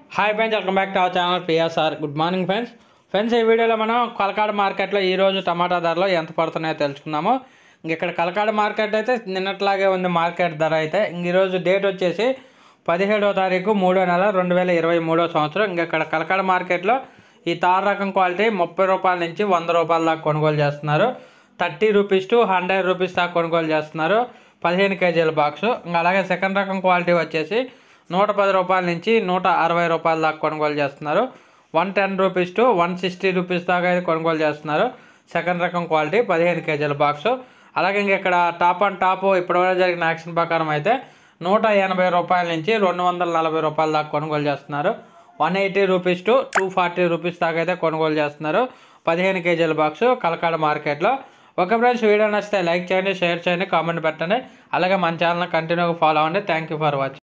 hi friends welcome back to our channel PSR good morning friends friends ఈ వీడియోలో మనం కలకాడ మార్కెట్లో ఈ రోజు టమాటా ధరలు ఎంత పడుతున్నాయో తెలుసుకుందాము ఇంక ఇక్కడ కలకాడ మార్కెట్ అయితే నిన్నట్లాగే ఉంది మార్కెట్ ధర అయితే ఇంక ఈరోజు డేట్ వచ్చేసి పదిహేడవ తారీఖు మూడో నెల రెండు వేల ఇరవై మూడో సంవత్సరం ఇంక ఇక్కడ కలకాడ మార్కెట్లో ఈ తార్ రకం క్వాలిటీ ముప్పై రూపాయల నుంచి వంద రూపాయల దాకా కొనుగోలు చేస్తున్నారు thirty rupees to hundred rupees దాకా కొనుగోలు చేస్తున్నారు పదిహేను కేజీల బాక్స్ ఇంకా అలాగే సెకండ్ రకం క్వాలిటీ వచ్చేసి నూట పది రూపాయల నుంచి నూట అరవై రూపాయల దాకా కొనుగోలు చేస్తున్నారు one ten rupees to one sixty rupees దాకా అయితే కొనుగోలు చేస్తున్నారు సెకండ్ రకం క్వాలిటీ పదిహేను కేజీల బాక్స్ అలాగే ఇంక ఇక్కడ టాప్ అండ్ టాప్ ఇప్పటివరకు జరిగిన యాక్షన్ ప్రకారం అయితే నూట ఎనభై రూపాయల నుంచి రెండు వందల నలభై రూపాయల దాకా కొనుగోలు చేస్తున్నారు one eighty rupees to two forty rupees దాకా అయితే కొనుగోలు చేస్తున్నారు పదిహేను కేజీల బాక్స్ కలకాడ మార్కెట్లో ఒక ఫ్రెండ్స్ వీడియో నచ్చితే లైక్ చేయండి షేర్ చేయండి కామెంట్ పెట్టండి అలాగే మన ఛానల్ కంటిన్యూగా ఫాలో అవ్వండి థ్యాంక్ యూ ఫర్ వాచింగ్